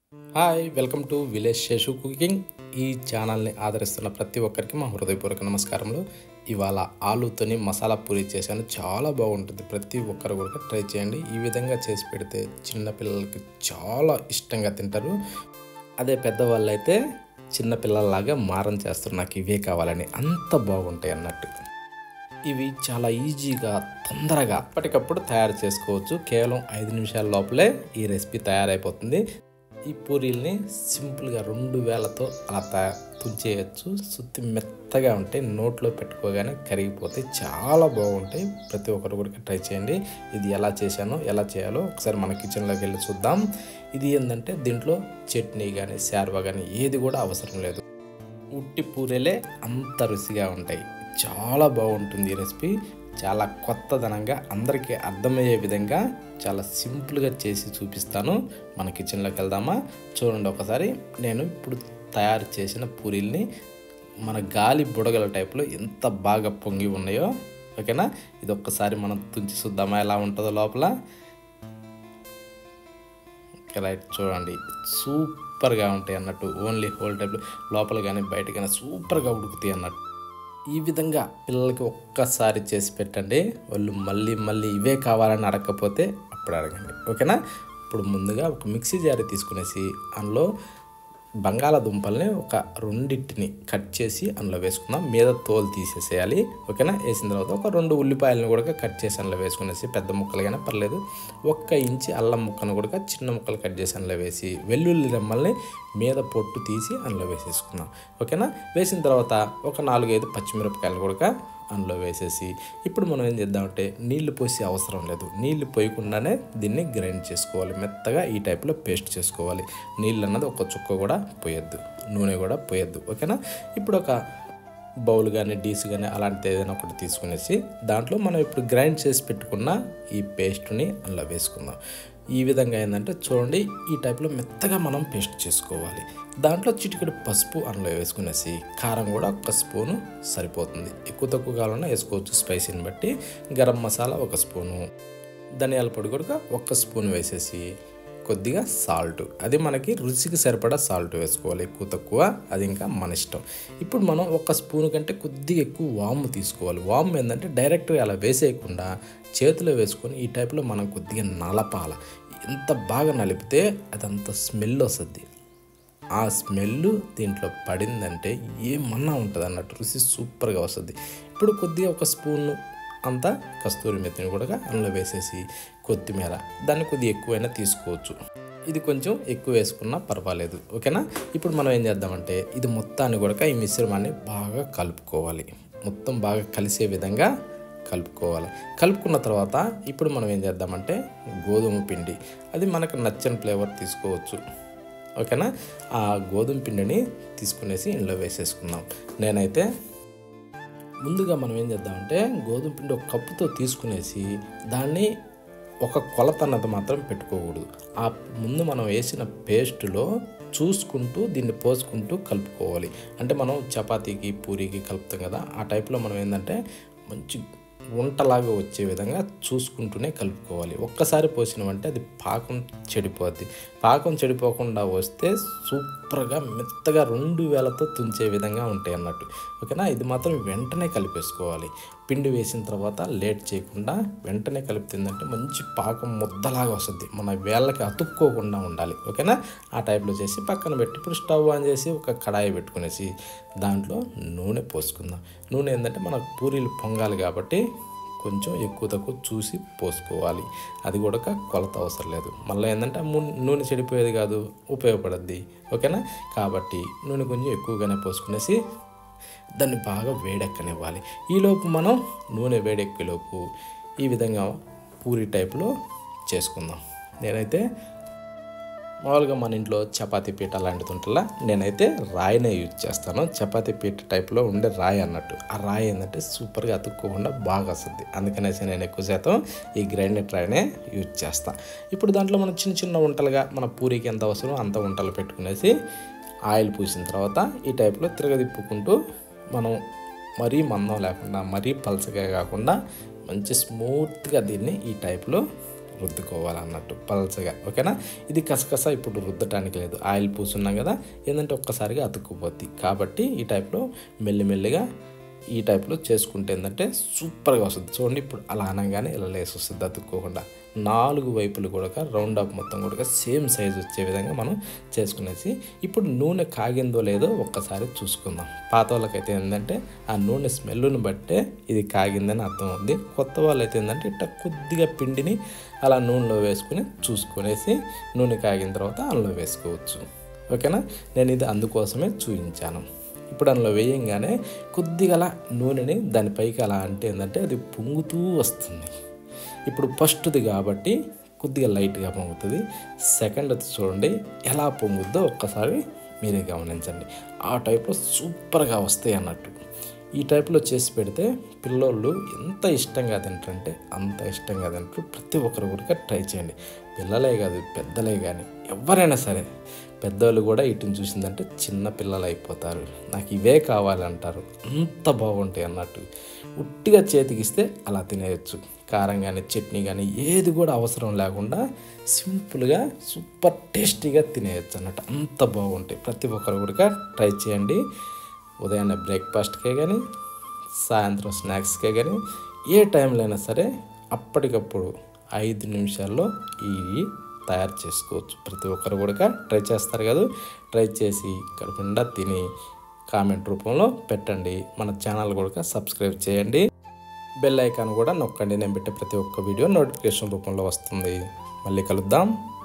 hi welcome to village Seshu cooking ఈ ఛానల్ని ఆదరిస్తున్న ప్రతి ఒక్కరికి మా హృదయపూర్వక నమస్కారములు ఇవాళ ఆలుతోని మసాలా పూరి చేశాను చాలా బాగుంటుంది ప్రతి ఒక్కరు కూడా ట్రై చేయండి ఈ విధంగా చేసి పెడితే చిన్నపిల్లలకి చాలా ఇష్టంగా తింటారు అదే పెద్దవాళ్ళు అయితే చిన్నపిల్లల్లాగా మారం చేస్తారు నాకు ఇవే కావాలని అంత బాగుంటాయి అన్నట్టు ఇవి చాలా ఈజీగా తొందరగా అప్పటికప్పుడు తయారు చేసుకోవచ్చు కేవలం ఐదు నిమిషాల లోపలే ఈ రెసిపీ తయారైపోతుంది ఈ పూరీల్ని సింపుల్గా రెండు వేలతో అలా తయా తుంచేయచ్చు సుత్తి మెత్తగా ఉంటాయి నోట్లో పెట్టుకోగానే కరిగిపోతే చాలా బాగుంటాయి ప్రతి ఒక్కరు కూడా ట్రై చేయండి ఇది ఎలా చేశానో ఎలా చేయాలో ఒకసారి మన కిచెన్లోకి వెళ్ళి చూద్దాం ఇది ఏంటంటే దీంట్లో చట్నీ కానీ శార్వా కానీ ఏది కూడా అవసరం లేదు ఉట్టి పూరీలే అంత రుచిగా ఉంటాయి చాలా బాగుంటుంది ఈ రెసిపీ చాలా కొత్తదనంగా అందరికీ అర్థమయ్యే విధంగా చాలా సింపుల్గా చేసి చూపిస్తాను మన కిచెన్లోకి వెళ్దామా చూడండి ఒకసారి నేను ఇప్పుడు తయారు చేసిన పూరీల్ని మన గాలి బుడగల టైప్లో ఎంత బాగా పొంగి ఉన్నాయో ఓకేనా ఇది ఒక్కసారి మనం తుంచి చూద్దామా ఎలా ఉంటుందో లోపల రైట్ చూడండి సూపర్గా ఉంటాయి అన్నట్టు ఓన్లీ హోల్ టైప్లో లోపల కానీ బయట కానీ సూపర్గా ఉడుకుతాయి అన్నట్టు ఈ విధంగా పిల్లలకి ఒక్కసారి చేసి పెట్టండి వాళ్ళు మళ్ళీ మళ్ళీ ఇవే కావాలని అడగకపోతే అప్పుడు అడగండి ఓకేనా ఇప్పుడు ముందుగా ఒక మిక్సీ జారి తీసుకునేసి అందులో బంగాళాదుంపల్ని ఒక రెండింటిని కట్ చేసి అందులో వేసుకుందాం మీద తోలు తీసేసేయాలి ఓకేనా వేసిన తర్వాత ఒక రెండు ఉల్లిపాయలను కూడా కట్ చేసి అందులో వేసుకునేసి పెద్ద ముక్కలుగానే పర్లేదు ఒక్క ఇంచి అల్లం ముక్కను కూడా చిన్న ముక్కలు కట్ చేసి అందులో వేసి వెల్లుల్లి రెమ్మల్ని మీద పొట్టు తీసి అందులో వేసేసుకుందాం ఓకేనా వేసిన తర్వాత ఒక నాలుగైదు పచ్చిమిరపకాయలు కూడా అందులో వేసేసి ఇప్పుడు మనం ఏం చేద్దామంటే నీళ్లు పోసి అవసరం లేదు నీళ్లు పోయకుండానే దీన్ని గ్రైండ్ చేసుకోవాలి మెత్తగా ఈ టైప్లో పేస్ట్ చేసుకోవాలి నీళ్ళు అన్నది ఒక చుక్క కూడా పోయొద్దు నూనె కూడా పోయొద్దు ఓకేనా ఇప్పుడు ఒక బౌల్ కానీ డీస్ కానీ అలాంటిది ఏదైనా ఒకటి తీసుకునేసి దాంట్లో మనం ఇప్పుడు గ్రైండ్ చేసి పెట్టుకున్న ఈ పేస్ట్ని అందులో వేసుకుందాం ఈ విధంగా ఏంటంటే చూడండి ఈ టైప్లో మెత్తగా మనం పేస్ట్ చేసుకోవాలి దాంట్లో చిటికెడు పసుపు అందులో వేసుకునేసి కారం కూడా ఒక స్పూను సరిపోతుంది ఎక్కువ తక్కువ కావాలన్నా వేసుకోవచ్చు స్పైసీని బట్టి గరం మసాలా ఒక స్పూను ధనియాల పొడి కూడా ఒక్క స్పూన్ వేసేసి కొద్దిగా సాల్ట్ అది మనకి రుచికి సరిపడా సాల్ట్ వేసుకోవాలి ఎక్కువ తక్కువ అది ఇంకా మన ఇష్టం ఇప్పుడు మనం ఒక స్పూన్ కంటే కొద్దిగా ఎక్కువ వాము తీసుకోవాలి వాము ఏంటంటే డైరెక్ట్గా అలా వేసేయకుండా చేతిలో వేసుకొని ఈ టైప్లో మనం కొద్దిగా నలపాల ఎంత బాగా నలిపితే అదంత స్మెల్ వస్తుంది ఆ స్మెల్ దీంట్లో పడిందంటే ఏమన్నా ఉంటుంది అన్నట్టు రుచి సూపర్గా వస్తుంది ఇప్పుడు కొద్దిగా ఒక స్పూన్ అంతా కస్తూరి మెత్తిని కూడా అందులో వేసేసి కొత్తిమీర దాన్ని కొద్దిగా ఎక్కువైనా తీసుకోవచ్చు ఇది కొంచెం ఎక్కువ వేసుకున్నా పర్వాలేదు ఓకేనా ఇప్పుడు మనం ఏం చేద్దామంటే ఇది మొత్తాన్ని కూడా ఈ మిశ్రమాన్ని బాగా కలుపుకోవాలి మొత్తం బాగా కలిసే విధంగా కలుపుకోవాలి కలుపుకున్న తర్వాత ఇప్పుడు మనం ఏం చేద్దామంటే గోధుమ పిండి అది మనకు నచ్చని ఫ్లేవర్ తీసుకోవచ్చు ఓకేనా ఆ గోధుమ పిండిని తీసుకునేసి ఇందులో వేసేసుకుందాం నేనైతే ముందుగా మనం ఏం చేద్దామంటే గోధుమ పిండి ఒక కప్పుతో తీసుకునేసి దాన్ని ఒక కొలత అన్నది మాత్రం పెట్టుకోకూడదు ఆ ముందు మనం వేసిన పేస్ట్లో చూసుకుంటూ దీన్ని పోసుకుంటూ కలుపుకోవాలి అంటే మనం చపాతీకి పూరీకి కలుపుతాం కదా ఆ టైప్లో మనం ఏంటంటే మంచి వంటలాగా వచ్చే విధంగా చూసుకుంటూనే కలుపుకోవాలి ఒక్కసారి పోసినామంటే అది పాకం చెడిపోద్ది పాకం చెడిపోకుండా వస్తే సూపర్గా మెత్తగా రెండు వేలతో తుంచే విధంగా ఉంటాయి అన్నట్టు ఓకేనా ఇది మాత్రం వెంటనే కలిపేసుకోవాలి పిండి వేసిన తర్వాత లేట్ చేయకుండా వెంటనే కలుపుతుందంటే మంచి పాకం ముద్దలాగా వస్తుంది మన వేళ్ళకి అతుక్కోకుండా ఉండాలి ఓకేనా ఆ టైప్లో చేసి పక్కన పెట్టి ఇప్పుడు స్టవ్ ఆన్ చేసి ఒక కడాయి పెట్టుకునేసి దాంట్లో నూనె పోసుకుందాం నూనె ఏంటంటే మనకు పూరీలు పొంగాలి కాబట్టి కొంచెం ఎక్కువ తక్కువ చూసి పోసుకోవాలి అది కూడా కొలత అవసరం లేదు మళ్ళీ ఏంటంటే నూనె చెడిపోయేది కాదు ఉపయోగపడద్ది ఓకేనా కాబట్టి నూనె కొంచెం ఎక్కువగానే పోసుకునేసి దాన్ని బాగా వేడెక్కనివ్వాలి ఈలోపు మనం నూనె వేడెక్కేలోపు ఈ విధంగా పూరి టైప్లో చేసుకుందాం నేనైతే మామూలుగా మన ఇంట్లో చపాతీ పీట అలాంటిది ఉంటుందా నేనైతే రాయినే యూజ్ చేస్తాను చపాతీ పీట టైప్లో ఉండే రాయి అన్నట్టు ఆ రాయి ఏంటంటే సూపర్గా అతుక్కోకుండా బాగా వస్తుంది అందుకనేసి నేను ఎక్కువ శాతం ఈ గ్రైండెడ్ రాయినే యూజ్ చేస్తాను ఇప్పుడు దాంట్లో మనం చిన్న చిన్న వంటలుగా మన పూరికి ఎంత అవసరం అంత వంటలు పెట్టుకునేసి ఆయిల్ పూసిన తర్వాత ఈ టైప్లో తిరగదిప్పుకుంటూ మనం మరీ మందం లేకుండా మరీ పలసగా కాకుండా మంచి స్మూత్గా దీన్ని ఈ టైప్లో రుద్దుకోవాలన్నట్టు పల్చగా ఓకేనా ఇది కసకస ఇప్పుడు రుద్దటానికి లేదు ఆయిల్ పూసున్నాం కదా ఏంటంటే ఒక్కసారిగా అతుక్కుపోద్ది కాబట్టి ఈ టైప్లో మెల్లిమెల్లిగా ఈ టైప్లో చేసుకుంటే ఏంటంటే సూపర్గా వస్తుంది చూడండి ఇప్పుడు అలా అనగానే ఇలా లేసి వస్తుంది అతుక్కోకుండా నాలుగు వైపులు కూడా రౌండ్ అప్ మొత్తం కూడా సేమ్ సైజ్ వచ్చే విధంగా మనం చేసుకునేసి ఇప్పుడు నూనె కాగిందో లేదో ఒక్కసారి చూసుకుందాం పాత వాళ్ళకైతే ఏంటంటే ఆ నూనె స్మెల్ని బట్టే ఇది కాగిందని అర్థం ఉంది కొత్త వాళ్ళైతే ఏంటంటే ఇట్లా కొద్దిగా పిండిని అలా నూనెలో వేసుకుని చూసుకునేసి నూనె కాగిన తర్వాత అందులో వేసుకోవచ్చు ఓకేనా నేను ఇది అందుకోసమే చూపించాను ఇప్పుడు అందులో వేయంగానే కొద్దిగా అలా నూనెని దానిపైకి అలా అంటే ఏంటంటే అది పొంగుతూ వస్తుంది ఇప్పుడు ఫస్ట్ది కాబట్టి కొద్దిగా లైట్గా పొంగుతుంది సెకండ్ చూడండి ఎలా పొంగుద్దో ఒక్కసారి మీరే గమనించండి ఆ టైప్లో సూపర్గా వస్తాయి అన్నట్టు ఈ టైప్లో చేసి పెడితే పిల్లోళ్ళు ఎంత ఇష్టంగా తింటారంటే అంత ఇష్టంగా తింటారు ప్రతి ఒక్కరు కూడా ట్రై చేయండి పిల్లలే కాదు పెద్దలే కానీ ఎవరైనా సరే పెద్దవాళ్ళు కూడా వీటిని చూసిందంటే చిన్న పిల్లలు అయిపోతారు నాకు ఇవే కావాలంటారు అంత బాగుంటాయి అన్నట్టు ఉట్టిగా చేతికిస్తే అలా తినేయచ్చు కారం కానీ చట్నీ కానీ ఏది కూడా అవసరం లేకుండా సింపుల్గా సూపర్ టేస్టీగా తినేయచ్చు అన్నట్టు అంత బాగుంటాయి ప్రతి ఒక్కరు కూడా ట్రై చేయండి ఉదయాన్నే బ్రేక్ఫాస్ట్కే కానీ సాయంత్రం స్నాక్స్కే కానీ ఏ టైంలో అయినా సరే అప్పటికప్పుడు ఐదు నిమిషాల్లో ఈ తయారు చేసుకోవచ్చు ప్రతి ఒక్కరు కూడా ట్రై చేస్తారు కదా ట్రై చేసి కడుపు నిండా తిని కామెంట్ రూపంలో పెట్టండి మన ఛానల్ కూడా సబ్స్క్రైబ్ చేయండి బెల్ ఐకాన్ కూడా నొక్కండి నేను పెట్టే ప్రతి ఒక్క వీడియో నోటిఫికేషన్ రూపంలో వస్తుంది మళ్ళీ కలుద్దాం